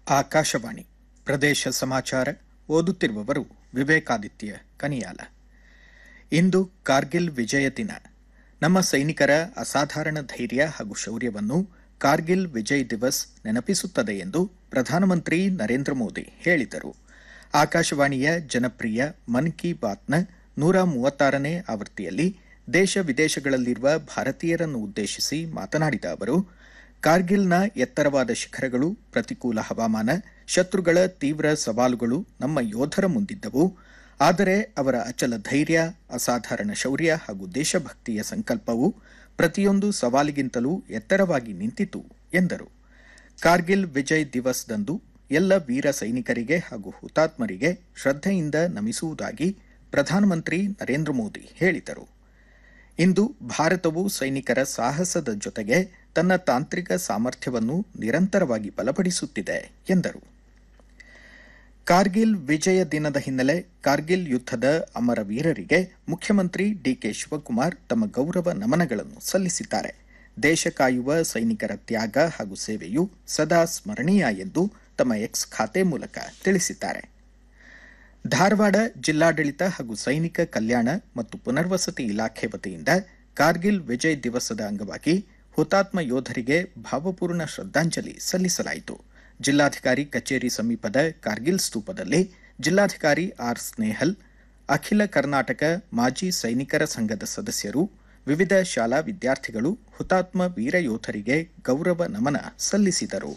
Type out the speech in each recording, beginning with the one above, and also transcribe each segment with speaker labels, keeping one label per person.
Speaker 1: ಆಕಾಶವಾಣಿ ಪ್ರದೇಶ ಸಮಾಚಾರ ಓದುತ್ತಿರುವವರು ವಿವೇಕಾದಿತ್ಯ ಕನಿಯಾಲ ಇಂದು ಕಾರ್ಗಿಲ್ ವಿಜಯ ದಿನ ನಮ್ಮ ಸೈನಿಕರ ಅಸಾಧಾರಣ ಧೈರ್ಯ ಹಾಗೂ ಶೌರ್ಯವನ್ನು ಕಾರ್ಗಿಲ್ ವಿಜಯ್ ದಿವಸ್ ನೆನಪಿಸುತ್ತದೆ ಎಂದು ಪ್ರಧಾನಮಂತ್ರಿ ನರೇಂದ್ರ ಮೋದಿ ಹೇಳಿದರು ಆಕಾಶವಾಣಿಯ ಜನಪ್ರಿಯ ಮನ್ ಕಿ ಬಾತ್ನ ನೂರ ಮೂವತ್ತಾರನೇ ಆವೃತ್ತಿಯಲ್ಲಿ ದೇಶ ವಿದೇಶಗಳಲ್ಲಿರುವ ಭಾರತೀಯರನ್ನು ಉದ್ದೇಶಿಸಿ ಮಾತನಾಡಿದ ಅವರು ಕಾರ್ಗಿಲ್ನ ಎತ್ತರವಾದ ಶಿಖರಗಳು ಪ್ರತಿಕೂಲ ಹವಾಮಾನ ಶತ್ರುಗಳ ತೀವ್ರ ಸವಾಲುಗಳು ನಮ್ಮ ಯೋಧರ ಮುಂದಿದ್ದವು ಆದರೆ ಅವರ ಅಚಲ ಧೈರ್ಯ ಅಸಾಧಾರಣ ಶೌರ್ಯ ಹಾಗೂ ದೇಶಭಕ್ತಿಯ ಸಂಕಲ್ಪವು ಪ್ರತಿಯೊಂದು ಸವಾಲಿಗಿಂತಲೂ ಎತ್ತರವಾಗಿ ನಿಂತಿತು ಎಂದರು ಕಾರ್ಗಿಲ್ ವಿಜಯ್ ದಿವಸ್ದಂದು ಎಲ್ಲ ವೀರ ಸೈನಿಕರಿಗೆ ಹಾಗೂ ಹುತಾತ್ಮರಿಗೆ ಶ್ರದ್ಧೆಯಿಂದ ನಮಿಸುವುದಾಗಿ ಪ್ರಧಾನಮಂತ್ರಿ ನರೇಂದ್ರ ಮೋದಿ ಹೇಳಿದರು ಇಂದು ಭಾರತವು ಸೈನಿಕರ ಸಾಹಸದ ಜೊತೆಗೆ ತನ್ನ ತಾಂತ್ರಿಕ ಸಾಮರ್ಥ್ಯವನ್ನು ನಿರಂತರವಾಗಿ ಬಲಪಡಿಸುತ್ತಿದೆ ಎಂದರು ಕಾರ್ಗಿಲ್ ವಿಜಯ ದಿನದ ಹಿನ್ನೆಲೆ ಕಾರ್ಗಿಲ್ ಯುದ್ಧದ ಅಮರ ವೀರರಿಗೆ ಮುಖ್ಯಮಂತ್ರಿ ಡಿಕೆ ಶಿವಕುಮಾರ್ ತಮ್ಮ ಗೌರವ ನಮನಗಳನ್ನು ಸಲ್ಲಿಸಿದ್ದಾರೆ ದೇಶ ಕಾಯುವ ಸೈನಿಕರ ತ್ಯಾಗ ಹಾಗೂ ಸೇವೆಯು ಸದಾ ಸ್ಮರಣೀಯ ಎಂದು ತಮ್ಮ ಎಕ್ಸ್ ಖಾತೆ ಮೂಲಕ ತಿಳಿಸಿದ್ದಾರೆ ಧಾರವಾಡ ಜಿಲ್ಲಾಡಳಿತ ಹಾಗೂ ಸೈನಿಕ ಕಲ್ಯಾಣ ಮತ್ತು ಪುನರ್ವಸತಿ ಇಲಾಖೆ ವತಿಯಿಂದ ಕಾರ್ಗಿಲ್ ವಿಜಯ್ ದಿವಸದ ಅಂಗವಾಗಿ ಹುತಾತ್ಮ ಯೋಧರಿಗೆ ಭಾವಪೂರ್ಣ ಶ್ರದ್ಧಾಂಜಲಿ ಸಲ್ಲಿಸಲಾಯಿತು ಜಿಲ್ಲಾಧಿಕಾರಿ ಕಚೇರಿ ಸಮೀಪದ ಕಾರ್ಗಿಲ್ ಸ್ತೂಪದಲ್ಲಿ ಜಿಲ್ಲಾಧಿಕಾರಿ ಆರ್ ಸ್ನೇಹಲ್ ಅಖಿಲ ಕರ್ನಾಟಕ ಮಾಜಿ ಸೈನಿಕರ ಸಂಘದ ಸದಸ್ಯರು ವಿವಿಧ ಶಾಲಾ ವಿದ್ಯಾರ್ಥಿಗಳು ಹುತಾತ್ಮ ವೀರ ಯೋಧರಿಗೆ ಗೌರವ ನಮನ ಸಲ್ಲಿಸಿದರು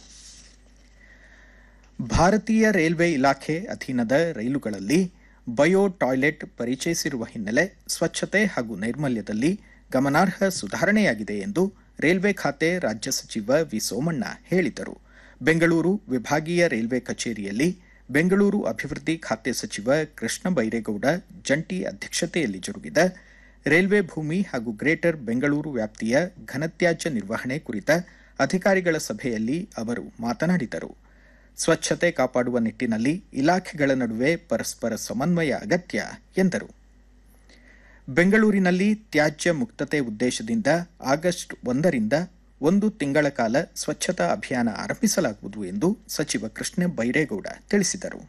Speaker 1: ಭಾರತೀಯ ರೈಲ್ವೆ ಇಲಾಖೆ ಅಧೀನದ ರೈಲುಗಳಲ್ಲಿ ಬಯೋ ಟಾಯ್ಲೆಟ್ ಪರಿಚಯಿಸಿರುವ ಹಿನ್ನೆಲೆ ಸ್ವಚ್ಛತೆ ಹಾಗೂ ನೈರ್ಮಲ್ಯದಲ್ಲಿ ಗಮನಾರ್ಹ ಸುಧಾರಣೆಯಾಗಿದೆ ಎಂದು ರೈಲ್ವೆ ಖಾತೆ ರಾಜ್ಯ ಸಚಿವ ವಿ ಸೋಮಣ್ಣ ಹೇಳಿದರು ಬೆಂಗಳೂರು ವಿಭಾಗೀಯ ರೈಲ್ವೆ ಕಚೇರಿಯಲ್ಲಿ ಬೆಂಗಳೂರು ಅಭಿವೃದ್ಧಿ ಖಾತೆ ಸಚಿವ ಕೃಷ್ಣ ಬೈರೇಗೌಡ ಜಂಟಿ ಅಧ್ಯಕ್ಷತೆಯಲ್ಲಿ ಜರುಗಿದ ರೈಲ್ವೆ ಭೂಮಿ ಹಾಗೂ ಗ್ರೇಟರ್ ಬೆಂಗಳೂರು ವ್ಯಾಪ್ತಿಯ ಘನತ್ಯಾಜ್ಯ ನಿರ್ವಹಣೆ ಕುರಿತ ಅಧಿಕಾರಿಗಳ ಸಭೆಯಲ್ಲಿ ಅವರು ಮಾತನಾಡಿದರು ಸ್ವಚ್ಛತೆ ಕಾಪಾಡುವ ನಿಟ್ಟಿನಲ್ಲಿ ಇಲಾಖೆಗಳ ನಡುವೆ ಪರಸ್ಪರ ಸಮನ್ವಯ ಅಗತ್ಯ ಎಂದರು ಬೆಂಗಳೂರಿನಲ್ಲಿ ತ್ಯಾಜ್ಯ ಮುಕ್ತತೆ ಉದ್ದೇಶದಿಂದ ಆಗಸ್ಟ್ ಒಂದರಿಂದ ಒಂದು ತಿಂಗಳ ಕಾಲ ಸ್ವಚ್ಛತಾ ಅಭಿಯಾನ ಆರಂಭಿಸಲಾಗುವುದು ಎಂದು ಸಚಿವ ಕೃಷ್ಣ ಬೈರೇಗೌಡ ತಿಳಿಸಿದರು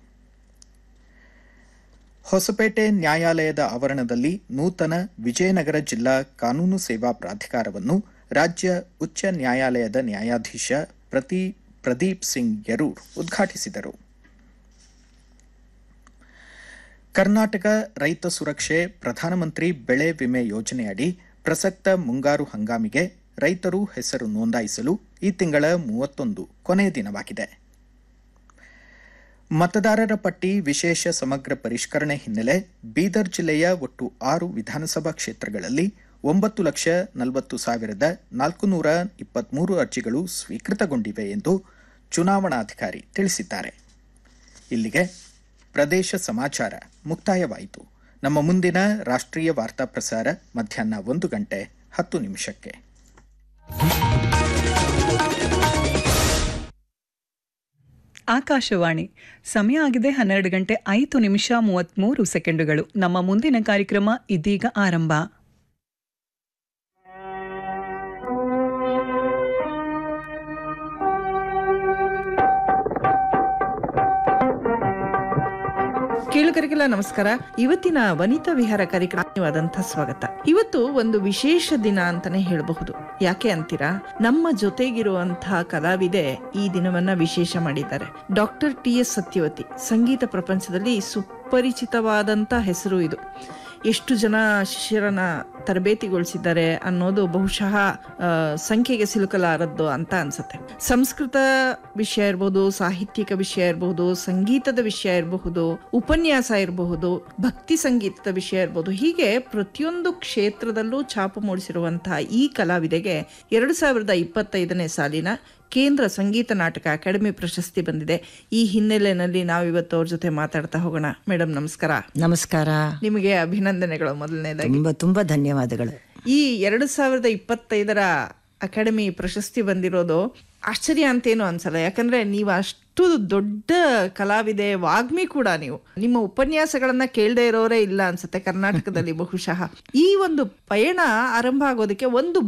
Speaker 1: ಹೊಸಪೇಟೆ ನ್ಯಾಯಾಲಯದ ಆವರಣದಲ್ಲಿ ನೂತನ ವಿಜಯನಗರ ಜಿಲ್ಲಾ ಕಾನೂನು ಸೇವಾ ಪ್ರಾಧಿಕಾರವನ್ನು ರಾಜ್ಯ ಉಚ್ಚ ನ್ಯಾಯಾಲಯದ ನ್ಯಾಯಾಧೀಶ ಪ್ರತಿ ಪ್ರದೀಪ್ ಸಿಂಗ್ ಯರೂರ್ ಉದ್ಘಾಟಿಸಿದರು ಕರ್ನಾಟಕ ರೈತ ಸುರಕ್ಷೆ ಪ್ರಧಾನಮಂತ್ರಿ ಬೆಳೆ ವಿಮೆ ಯೋಜನೆಯಡಿ ಪ್ರಸಕ್ತ ಮುಂಗಾರು ಹಂಗಾಮಿಗೆ ರೈತರು ಹೆಸರು ನೋಂದಾಯಿಸಲು ಈ ತಿಂಗಳ ಮೂವತ್ತೊಂದು ಕೊನೆಯ ದಿನವಾಗಿದೆ ಮತದಾರರ ಪಟ್ಟಿ ವಿಶೇಷ ಸಮಗ್ರ ಪರಿಷ್ಕರಣೆ ಹಿನ್ನೆಲೆ ಬೀದರ್ ಜಿಲ್ಲೆಯ ಒಟ್ಟು ಆರು ವಿಧಾನಸಭಾ ಕ್ಷೇತ್ರಗಳಲ್ಲಿ ಒಂಬತ್ತು ಲಕ್ಷ ನಲವತ್ತು ಸಾವಿರದ ನಾಲ್ಕುನೂರ ಇಪ್ಪತ್ಮೂರು ಅರ್ಜಿಗಳು ಸ್ವೀಕೃತಗೊಂಡಿವೆ ಎಂದು ಚುನಾವಣಾಧಿಕಾರಿ ತಿಳಿಸಿದ್ದಾರೆ ಇಲ್ಲಿಗೆ ಪ್ರದೇಶ ಸಮಾಚಾರ ಮುಕ್ತಾಯವಾಯಿತು ನಮ್ಮ ಮುಂದಿನ ರಾಷ್ಟ್ರೀಯ ವಾರ್ತಾ ಪ್ರಸಾರ ಮಧ್ಯಾಹ್ನ ಒಂದು ಗಂಟೆ ಹತ್ತು ನಿಮಿಷಕ್ಕೆ
Speaker 2: ಆಕಾಶವಾಣಿ ಸಮಯ ಆಗಿದೆ ಹನ್ನೆರಡು ಗಂಟೆ ಐದು ನಿಮಿಷ ಮೂವತ್ಮೂರು ಸೆಕೆಂಡುಗಳು ನಮ್ಮ ಮುಂದಿನ ಕಾರ್ಯಕ್ರಮ ಇದೀಗ ಆರಂಭ
Speaker 3: ಕೇಳುಗರಿಗೆಲ್ಲ ನಮಸ್ಕಾರ ಇವತ್ತಿನ ವನಿತಾ ವಿಹಾರ ಕಾರ್ಯಕ್ರಮವಾದಂಥ ಸ್ವಾಗತ ಇವತ್ತು ಒಂದು ವಿಶೇಷ ದಿನ ಅಂತಾನೆ ಹೇಳಬಹುದು ಯಾಕೆ ಅಂತೀರಾ ನಮ್ಮ ಜೊತೆಗಿರುವಂತಹ ಕಲಾವಿದೆ ಈ ದಿನವನ್ನ ವಿಶೇಷ ಮಾಡಿದ್ದಾರೆ ಡಾಕ್ಟರ್ ಟಿ ಎಸ್ ಸತ್ಯವತಿ ಸಂಗೀತ ಪ್ರಪಂಚದಲ್ಲಿ ಸುಪರಿಚಿತವಾದಂತ ಹೆಸರು ಇದು ಎಷ್ಟು ಜನ ಶಿಷ್ಯರನ್ನ ತರಬೇತಿಗೊಳಿಸಿದ್ದಾರೆ ಅನ್ನೋದು ಬಹುಶಃ ಆ, ಸಂಖ್ಯೆಗೆ ಸಿಲುಕಲಾರದ್ದು ಅಂತ ಅನ್ಸುತ್ತೆ ಸಂಸ್ಕೃತ ವಿಷಯ ಇರಬಹುದು ಸಾಹಿತ್ಯಿಕ ವಿಷಯ ಇರಬಹುದು ಸಂಗೀತದ ವಿಷಯ ಇರಬಹುದು ಉಪನ್ಯಾಸ ಇರಬಹುದು ಭಕ್ತಿ ಸಂಗೀತದ ವಿಷಯ ಇರಬಹುದು ಹೀಗೆ ಪ್ರತಿಯೊಂದು ಕ್ಷೇತ್ರದಲ್ಲೂ ಛಾಪು ಮೂಡಿಸಿರುವಂತಹ ಈ ಕಲಾವಿದೆಗೆ ಎರಡು ಸಾವಿರದ ಇಪ್ಪತ್ತೈದನೇ ಸಾಲಿನ ಕೇಂದ್ರ ಸಂಗೀತ ನಾಟಕ ಅಕಾಡೆಮಿ ಪ್ರಶಸ್ತಿ ಬಂದಿದೆ ಈ ಹಿನ್ನೆಲೆಯಲ್ಲಿ ನಾವಿವತ್ತು ಅವ್ರ ಜೊತೆ ಮಾತಾಡ್ತಾ ಹೋಗೋಣ ಮೇಡಮ್ ನಮಸ್ಕಾರ
Speaker 4: ನಮಸ್ಕಾರ
Speaker 3: ನಿಮಗೆ ಅಭಿನಂದನೆಗಳು ಮೊದಲನೇದಾಗಿ
Speaker 4: ತುಂಬ ತುಂಬ ಧನ್ಯವಾದಗಳು
Speaker 3: ಈ ಎರಡು ಸಾವಿರದ ಇಪ್ಪತ್ತೈದರ ಅಕಾಡೆಮಿ ಪ್ರಶಸ್ತಿ ಬಂದಿರೋದು ಆಶ್ಚರ್ಯ ಅಂತೇನು ಅನ್ಸಲ್ಲ ಯಾಕಂದ್ರೆ ನೀವು ಅಷ್ಟು ದೊಡ್ಡ ಕಲಾವಿದೆ ವಾಗ್ಮಿ ಕೂಡ ನೀವು ನಿಮ್ಮ ಉಪನ್ಯಾಸಗಳನ್ನ ಕೇಳದೆ ಇರೋರೇ ಇಲ್ಲ ಅನ್ಸುತ್ತೆ ಕರ್ನಾಟಕದಲ್ಲಿ ಬಹುಶಃ ಈ ಒಂದು ಪಯಣ ಆರಂಭ ಆಗೋದಕ್ಕೆ ಒಂದು